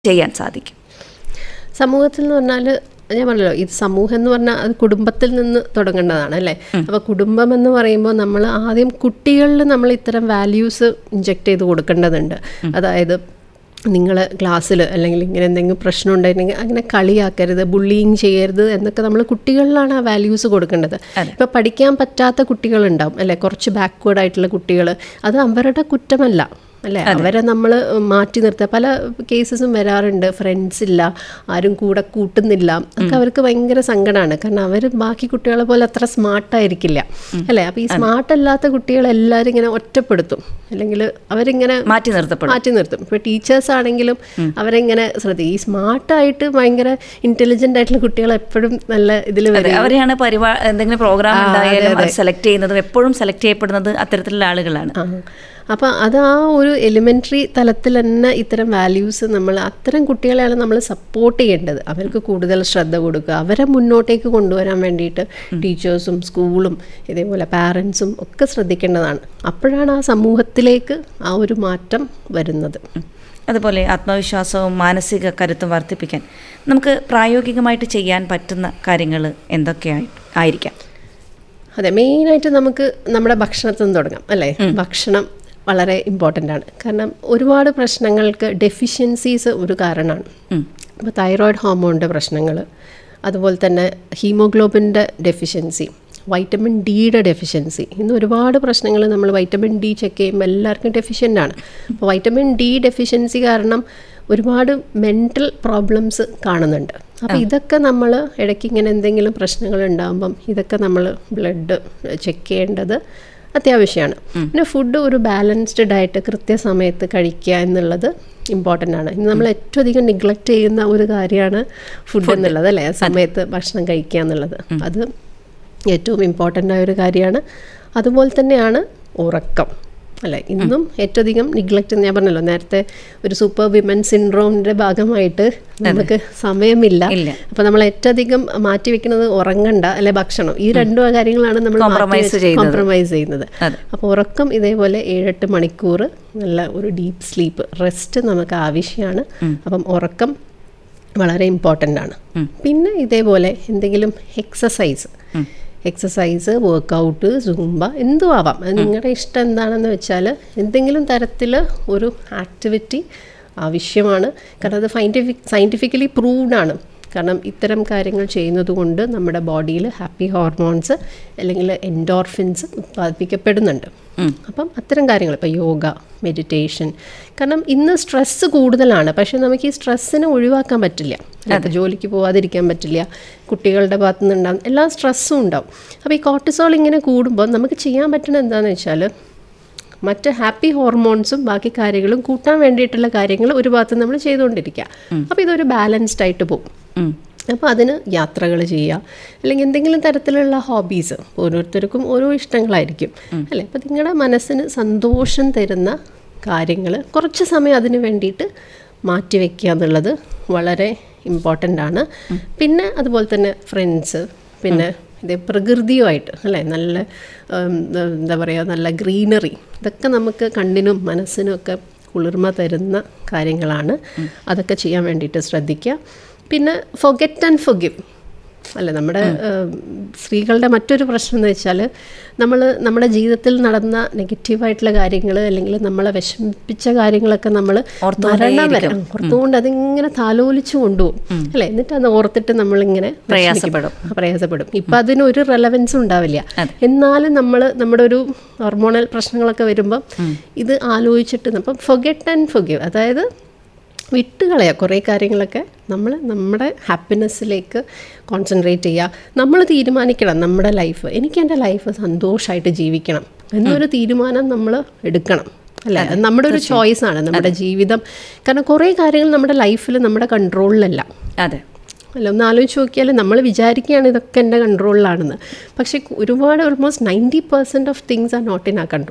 ചെയ്യാൻ സാധിക്കും സമൂഹത്തിൽ എന്ന് പറഞ്ഞാൽ ഞാൻ പറഞ്ഞല്ലോ ഇത് സമൂഹം എന്ന് പറഞ്ഞാൽ അത് കുടുംബത്തിൽ നിന്ന് തുടങ്ങേണ്ടതാണ് അല്ലേ അപ്പോൾ കുടുംബം എന്ന് പറയുമ്പോൾ നമ്മൾ ആദ്യം കുട്ടികളിൽ നമ്മൾ ഇത്തരം വാല്യൂസ് ഇഞ്ചെക്ട് ചെയ്ത് കൊടുക്കേണ്ടതുണ്ട് അതായത് നിങ്ങൾ ക്ലാസ്സിൽ അല്ലെങ്കിൽ ഇങ്ങനെ എന്തെങ്കിലും പ്രശ്നം ഉണ്ടായിരുന്നെങ്കിൽ അങ്ങനെ കളിയാക്കരുത് ബുള്ളിങ് ചെയ്യരുത് എന്നൊക്കെ നമ്മൾ കുട്ടികളിലാണ് ആ വാല്യൂസ് കൊടുക്കേണ്ടത് ഇപ്പോൾ പഠിക്കാൻ പറ്റാത്ത കുട്ടികളുണ്ടാവും അല്ലേ കുറച്ച് ബാക്ക്വേർഡ് ആയിട്ടുള്ള കുട്ടികൾ അത് അവരുടെ കുറ്റമല്ല അല്ലേ അവരെ നമ്മൾ മാറ്റി നിർത്തുക പല കേസസും വരാറുണ്ട് ഫ്രണ്ട്സ് ഇല്ല ആരും കൂടെ കൂട്ടുന്നില്ല ഒക്കെ അവർക്ക് ഭയങ്കര സങ്കടമാണ് കാരണം അവർ ബാക്കി കുട്ടികളെ പോലെ അത്ര സ്മാർട്ടായിരിക്കില്ല അല്ലേ അപ്പോൾ ഈ സ്മാർട്ട് അല്ലാത്ത കുട്ടികളെല്ലാവരും ഇങ്ങനെ ഒറ്റപ്പെടുത്തും അല്ലെങ്കിൽ അവരിങ്ങനെ മാറ്റി നിർത്തപ്പെടും മാറ്റി നിർത്തും ഇപ്പോൾ ടീച്ചേഴ്സ് ആണെങ്കിലും അവരെങ്ങനെ ശ്രദ്ധിക്കും ഈ സ്മാർട്ടായിട്ട് ഭയങ്കര ഇൻ്റലിജൻ്റ് ആയിട്ടുള്ള കുട്ടികൾ എപ്പോഴും നല്ല ഇതിൽ അതെ വരും അവരെയാണ് പരിപാ എന്തെങ്കിലും പ്രോഗ്രാം ഉണ്ടായാലും സെലക്ട് ചെയ്യുന്നതും എപ്പോഴും സെലക്ട് ചെയ്യപ്പെടുന്നത് അത്തരത്തിലുള്ള ആളുകളാണ് ആ അപ്പം അത് ആ ഒരു എലിമെൻ്ററി തലത്തിൽ തന്നെ ഇത്തരം വാല്യൂസ് നമ്മൾ അത്തരം കുട്ടികളെയാണ് നമ്മൾ സപ്പോർട്ട് ചെയ്യേണ്ടത് അവർക്ക് കൂടുതൽ ശ്രദ്ധ കൊടുക്കുക അവരെ മുന്നോട്ടേക്ക് കൊണ്ടുവരാൻ വേണ്ടിയിട്ട് ടീച്ചേഴ്സും സ്കൂളും ഇതേപോലെ പാരൻസും ഒക്കെ ശ്രദ്ധിക്കേണ്ടതാണ് അപ്പോഴാണ് ആ സമൂഹത്തിലേക്ക് ആ ഒരു മാറ്റം വരുന്നത് അതുപോലെ ആത്മവിശ്വാസവും മാനസിക കരുത്തും വർദ്ധിപ്പിക്കാൻ നമുക്ക് പ്രായോഗികമായിട്ട് ചെയ്യാൻ പറ്റുന്ന കാര്യങ്ങൾ എന്തൊക്കെയായി ആയിരിക്കാം അതെ മെയിനായിട്ട് നമുക്ക് നമ്മുടെ ഭക്ഷണത്തിൽ നിന്ന് തുടങ്ങാം അല്ലേ ഭക്ഷണം വളരെ ഇമ്പോർട്ടൻ്റ് ആണ് കാരണം ഒരുപാട് പ്രശ്നങ്ങൾക്ക് ഡെഫിഷ്യൻസീസ് ഒരു കാരണമാണ് ഇപ്പോൾ തൈറോയിഡ് ഹോർമോണിൻ്റെ പ്രശ്നങ്ങൾ അതുപോലെ തന്നെ ഹീമോഗ്ലോബിൻ്റെ ഡെഫിഷ്യൻസി വൈറ്റമിൻ ഡിയുടെ ഡെഫിഷ്യൻസി ഇന്ന് ഒരുപാട് പ്രശ്നങ്ങൾ നമ്മൾ വൈറ്റമിൻ ഡി ചെക്ക് ചെയ്യുമ്പോൾ എല്ലാവർക്കും ഡെഫിഷ്യൻ്റ് ആണ് അപ്പോൾ വൈറ്റമിൻ ഡി ഡെഫിഷ്യൻസി കാരണം ഒരുപാട് മെൻ്റൽ പ്രോബ്ലംസ് കാണുന്നുണ്ട് അപ്പോൾ ഇതൊക്കെ നമ്മൾ ഇടയ്ക്ക് ഇങ്ങനെ എന്തെങ്കിലും പ്രശ്നങ്ങൾ ഉണ്ടാകുമ്പം ഇതൊക്കെ നമ്മൾ ബ്ലഡ് ചെക്ക് ചെയ്യേണ്ടത് അത്യാവശ്യമാണ് പിന്നെ ഫുഡ് ഒരു ബാലൻസ്ഡ് ഡയറ്റ് കൃത്യസമയത്ത് കഴിക്കുക എന്നുള്ളത് ഇമ്പോർട്ടൻ്റ് ആണ് ഇന്ന് നമ്മൾ ഏറ്റവും അധികം നിഗ്ലക്റ്റ് ചെയ്യുന്ന ഒരു കാര്യമാണ് ഫുഡ് എന്നുള്ളത് അല്ലേ ആ സമയത്ത് ഭക്ഷണം കഴിക്കുക എന്നുള്ളത് അത് ഏറ്റവും ഇമ്പോർട്ടൻ്റ് ആയ ഒരു കാര്യമാണ് അതുപോലെ തന്നെയാണ് ഉറക്കം അല്ലേ ഇന്നും ഏറ്റവും അധികം നിഗ്ലക്റ്റ് ഞാൻ പറഞ്ഞല്ലോ നേരത്തെ ഒരു സൂപ്പർ വിമൻ സിൻഡ്രോമിൻ്റെ ഭാഗമായിട്ട് നമുക്ക് സമയമില്ല ഇല്ല. അപ്പോൾ നമ്മൾ ഏറ്റവും അധികം മാറ്റി വെക്കുന്നത് ഉറങ്ങണ്ട അല്ലെ ഭക്ഷണം ഈ രണ്ടു കാര്യങ്ങളാണ് നമ്മൾ Compromise ചെയ്യുന്നത്. കോംപ്രമൈസ് ചെയ്യുന്നത് അതെ. അപ്പോൾ ഉറക്കം ഇതേപോലെ ഏഴെട്ട് മണിക്കൂർ നല്ല ഒരു ഡീപ്പ് സ്ലീപ്പ് റെസ്റ്റ് നമുക്ക് ആവശ്യമാണ് അപ്പം ഉറക്കം വളരെ ഇമ്പോർട്ടൻ്റ് ആണ് പിന്നെ ഇതേപോലെ എന്തെങ്കിലും എക്സസൈസ് എക്സസൈസ് വർക്കൗട്ട് സൂംബ എന്തും ആവാം അത് നിങ്ങളുടെ ഇഷ്ടം എന്താണെന്ന് വെച്ചാൽ എന്തെങ്കിലും തരത്തിൽ ഒരു ആക്ടിവിറ്റി ആവശ്യമാണ് കാരണം അത് സയൻറ്റിഫിക് സയൻറ്റിഫിക്കലി പ്രൂവ്ഡ് ആണ് കാരണം ഇത്തരം കാര്യങ്ങൾ ചെയ്യുന്നത് കൊണ്ട് നമ്മുടെ ബോഡിയിൽ ഹാപ്പി ഹോർമോൺസ് അല്ലെങ്കിൽ എൻഡോർഫിൻസ് ഉത്പാദിപ്പിക്കപ്പെടുന്നുണ്ട് അപ്പം അത്തരം കാര്യങ്ങൾ ഇപ്പോൾ യോഗ മെഡിറ്റേഷൻ കാരണം ഇന്ന് സ്ട്രെസ്സ് കൂടുതലാണ് പക്ഷേ നമുക്ക് ഈ സ്ട്രെസ്സിനെ ഒഴിവാക്കാൻ പറ്റില്ല അപ്പോൾ ജോലിക്ക് പോവാതിരിക്കാൻ പറ്റില്ല കുട്ടികളുടെ ഭാഗത്തു നിന്നുണ്ടാകും എല്ലാ സ്ട്രെസ്സും ഉണ്ടാവും അപ്പോൾ ഈ കോർട്ടിസോൾ ഇങ്ങനെ കൂടുമ്പോൾ നമുക്ക് ചെയ്യാൻ പറ്റുന്നത് എന്താണെന്ന് വെച്ചാൽ മറ്റ് ഹാപ്പി ഹോർമോൺസും ബാക്കി കാര്യങ്ങളും കൂട്ടാൻ വേണ്ടിയിട്ടുള്ള കാര്യങ്ങൾ ഒരു ഭാഗത്ത് നമ്മൾ ചെയ്തുകൊണ്ടിരിക്കുക അപ്പോൾ ഇതൊരു ബാലൻസ്ഡ് ആയിട്ട് പോകും ഉം. അപ്പോൾ അതിന് യാത്രകൾ ചെയ്യുക അല്ലെങ്കിൽ എന്തെങ്കിലും തരത്തിലുള്ള ഹോബീസ് ഓരോരുത്തർക്കും ഓരോ ഇഷ്ടങ്ങളായിരിക്കും അല്ലേ അപ്പോൾ നിങ്ങളുടെ മനസ്സിന് സന്തോഷം തരുന്ന കാര്യങ്ങൾ കുറച്ച് സമയം അതിന് വേണ്ടിയിട്ട് മാറ്റിവെക്കുക എന്നുള്ളത് വളരെ ഇമ്പോർട്ടൻ്റ് ആണ് പിന്നെ അതുപോലെ തന്നെ ഫ്രണ്ട്സ് പിന്നെ ഇത് പ്രകൃതിയുമായിട്ട് അല്ലേ നല്ല ഉം, എന്താ പറയുക നല്ല ഗ്രീനറി ഇതൊക്കെ നമുക്ക് കണ്ണിനും മനസ്സിനും ഒക്കെ കുളിർമ തരുന്ന കാര്യങ്ങളാണ് അതൊക്കെ ചെയ്യാൻ വേണ്ടിയിട്ട് ശ്രദ്ധിക്കുക പിന്നെ ഫൊഗെറ്റ് ആൻഡ് ഫൊഗിവ് അല്ല നമ്മുടെ ഏഹ്, സ്ത്രീകളുടെ മറ്റൊരു പ്രശ്നം എന്ന് വെച്ചാൽ നമ്മൾ നമ്മുടെ ജീവിതത്തിൽ നടന്ന നെഗറ്റീവായിട്ടുള്ള കാര്യങ്ങൾ അല്ലെങ്കിൽ നമ്മളെ വിഷമിപ്പിച്ച കാര്യങ്ങളൊക്കെ നമ്മൾ മരണം വരെ ആ, ഓർത്തുകൊണ്ട് അതിങ്ങനെ താലോലിച്ചു കൊണ്ടുപോകും അല്ലേ എന്നിട്ട് അത് ഓർത്തിട്ട് നമ്മളിങ്ങനെ പ്രയാസപ്പെടും. വിഷമിക്കും. പ്രയാസപ്പെടും ഇപ്പം അതിനൊരു റെലവൻസും ഉണ്ടാവില്ല എന്നാലും നമ്മൾ നമ്മുടെ ഒരു ഹോർമോണൽ പ്രശ്നങ്ങളൊക്കെ വരുമ്പോൾ ഇത് ആലോചിച്ചിട്ട് അപ്പം ഫൊഗെറ്റ് ആൻഡ് ഫൊഗീവ് അതായത് വിട്ടുകളയുക കുറേ കാര്യങ്ങളൊക്കെ നമ്മൾ നമ്മുടെ ഹാപ്പിനെസ്സിലേക്ക് കോൺസെൻട്രേറ്റ് ചെയ്യുക നമ്മൾ തീരുമാനിക്കണം നമ്മുടെ ലൈഫ് എനിക്ക് എൻ്റെ ലൈഫ് സന്തോഷമായിട്ട് ജീവിക്കണം എന്നൊരു തീരുമാനം നമ്മൾ എടുക്കണം അല്ലേ അത് നമ്മുടെ ഒരു ചോയ്സ് ആണ് നമ്മുടെ ജീവിതം കാരണം കുറേ കാര്യങ്ങൾ നമ്മുടെ ലൈഫിൽ നമ്മുടെ കൺട്രോളിലല്ല അതെ അല്ല ഒന്ന് ആലോചിച്ച് നോക്കിയാൽ നമ്മൾ വിചാരിക്കുകയാണ് ഇതൊക്കെ എൻ്റെ കൺട്രോളിലാണെന്ന് പക്ഷേ ഒരുപാട് almost ninety percent of things are not in our control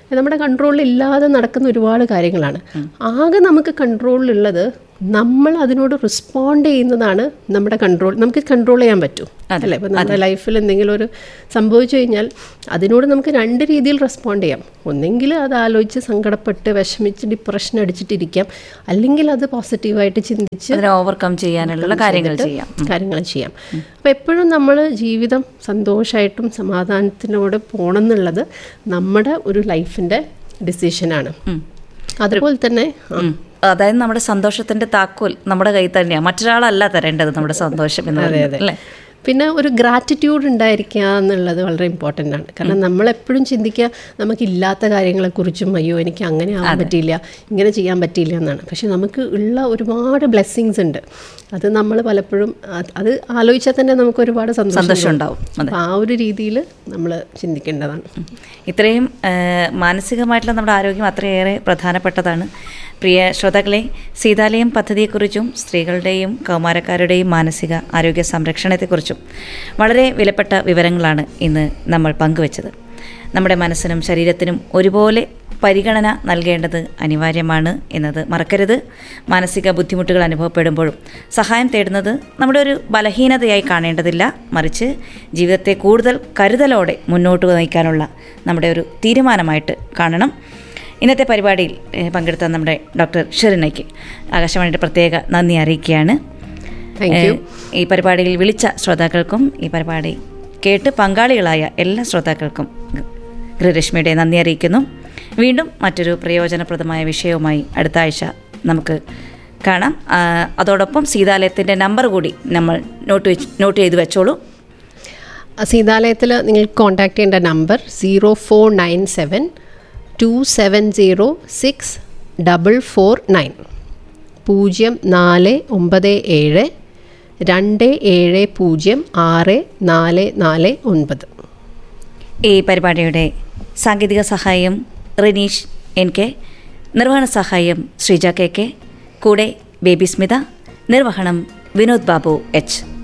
നമ്മുടെ കൺട്രോളിൽ ഇല്ലാതെ നടക്കുന്ന ഒരുപാട് കാര്യങ്ങളാണ് ആകെ നമുക്ക് കൺട്രോളിലുള്ളത് നമ്മൾ അതിനോട് റെസ്പോണ്ട് ചെയ്യുന്നതാണ് നമ്മുടെ കൺട്രോൾ നമുക്ക് കൺട്രോൾ ചെയ്യാൻ പറ്റും അല്ലേ ഇപ്പം നമ്മുടെ ലൈഫിൽ എന്തെങ്കിലും ഒരു സംഭവിച്ചു കഴിഞ്ഞാൽ അതിനോട് നമുക്ക് രണ്ട് രീതിയിൽ റെസ്പോണ്ട് ചെയ്യാം ഒന്നെങ്കിൽ അത് ആലോചിച്ച് സങ്കടപ്പെട്ട് വിഷമിച്ച് ഡിപ്രഷൻ അടിച്ചിട്ടിരിക്കാം അല്ലെങ്കിൽ അത് പോസിറ്റീവായിട്ട് ചിന്തിച്ച് അതിനെ ഓവർകം ചെയ്യാനുള്ള കാര്യങ്ങൾ ചെയ്യാം കാര്യങ്ങൾ ചെയ്യാം അപ്പോൾ എപ്പോഴും നമ്മൾ ജീവിതം സന്തോഷമായിട്ടും സമാധാനത്തിനോട് പോകണം എന്നുള്ളത് നമ്മുടെ ഒരു ലൈഫിൻ്റെ ഡിസിഷനാണ് അതുപോലെ തന്നെ ആ, ഉം. അതായത് നമ്മുടെ സന്തോഷത്തിന്റെ താക്കോൽ നമ്മുടെ കയ്യിൽ തന്നെയാണ് മറ്റൊരാളല്ല തരേണ്ടത് നമ്മുടെ സന്തോഷം എന്ന് പറയുന്നത് അല്ലേ പിന്നെ ഒരു ഗ്രാറ്റിറ്റ്യൂഡ് ഉണ്ടായിരിക്കുക എന്നുള്ളത് വളരെ ഇമ്പോർട്ടൻ്റ് ആണ് കാരണം നമ്മളെപ്പോഴും ചിന്തിക്കുക നമുക്കില്ലാത്ത കാര്യങ്ങളെക്കുറിച്ചും അയ്യോ എനിക്ക് അങ്ങനെ ആവാൻ പറ്റിയില്ല ഇങ്ങനെ ചെയ്യാൻ പറ്റിയില്ല എന്നാണ് പക്ഷെ നമുക്ക് ഉള്ള ഒരുപാട് ബ്ലെസ്സിങ്സ് ഉണ്ട് അത് നമ്മൾ പലപ്പോഴും അത് അത് ആലോചിച്ചാൽ തന്നെ നമുക്ക് ഒരുപാട് സന്തോഷം സന്തോഷം തോന്നും. ഉണ്ടാവും. അപ്പോൾ ആ ഒരു രീതിയിൽ നമ്മൾ ചിന്തിക്കേണ്ടതാണ് ഇത്രയും ആ, മാനസികമായിട്ടുള്ള നമ്മുടെ ആരോഗ്യം അത്രയേറെ പ്രധാനപ്പെട്ടതാണ് പ്രിയ ശ്രോതാക്കളെ സീതാലയം പദ്ധതിയെക്കുറിച്ചും സ്ത്രീകളുടെയും കൗമാരക്കാരുടെയും മാനസിക ആരോഗ്യ സംരക്ഷണത്തെക്കുറിച്ചും വളരെ വിലപ്പെട്ട വിവരങ്ങളാണ് ഇന്ന് നമ്മൾ പങ്കുവച്ചത് നമ്മുടെ മനസ്സിനും ശരീരത്തിനും ഒരുപോലെ പരിഗണന നൽകേണ്ടത് അനിവാര്യമാണ് എന്നത് മറക്കരുത് മാനസിക ബുദ്ധിമുട്ടുകൾ അനുഭവപ്പെടുമ്പോഴും സഹായം തേടുന്നത് നമ്മുടെ ഒരു ബലഹീനതയായി കാണേണ്ടതില്ല മറിച്ച് ജീവിതത്തെ കൂടുതൽ കരുതലോടെ മുന്നോട്ട് നയിക്കാനുള്ള നമ്മുടെ ഒരു തീരുമാനമായിട്ട് കാണണം ഇന്നത്തെ പരിപാടിയിൽ ഏഹ്, പങ്കെടുത്ത നമ്മുടെ ഡോക്ടർ ഷെറിനയ്ക്ക് ആകാശവാണിയുടെ പ്രത്യേക നന്ദി അറിയിക്കുകയാണ് താങ്ക് യു ഏഹ്, ഈ പരിപാടിയിൽ വിളിച്ച ശ്രോതാക്കൾക്കും ഈ പരിപാടി കേട്ട് പങ്കാളികളായ എല്ലാ ശ്രോതാക്കൾക്കും ഗൃഹരശ്മിയുടെ നന്ദി അറിയിക്കുന്നു വീണ്ടും മറ്റൊരു പ്രയോജനപ്രദമായ വിഷയവുമായി അടുത്ത ആഴ്ച നമുക്ക് കാണാം ആ, അതോടൊപ്പം സീതാലയത്തിൻ്റെ നമ്പർ കൂടി നമ്മൾ നോട്ട് വെച്ച് നോട്ട് ചെയ്ത് വെച്ചോളൂ സീതാലയത്തിൽ നിങ്ങൾക്ക് കോൺടാക്ട് ചെയ്യേണ്ട number zero four nine seven two seven zero six double four nine പൂജ്യം നാല് ഒമ്പത് ഏഴ് രണ്ട് ഏഴ് പൂജ്യം ആറ് നാല് നാല് ഒൻപത് ഈ പരിപാടിയുടെ സാങ്കേതിക സഹായം റിനീഷ് എൻ കെ നിർവഹണ സഹായം ശ്രീജ കെ കെ കൂടെ ബേബി സ്മിത നിർവഹണം വിനോദ് ബാബു എച്ച്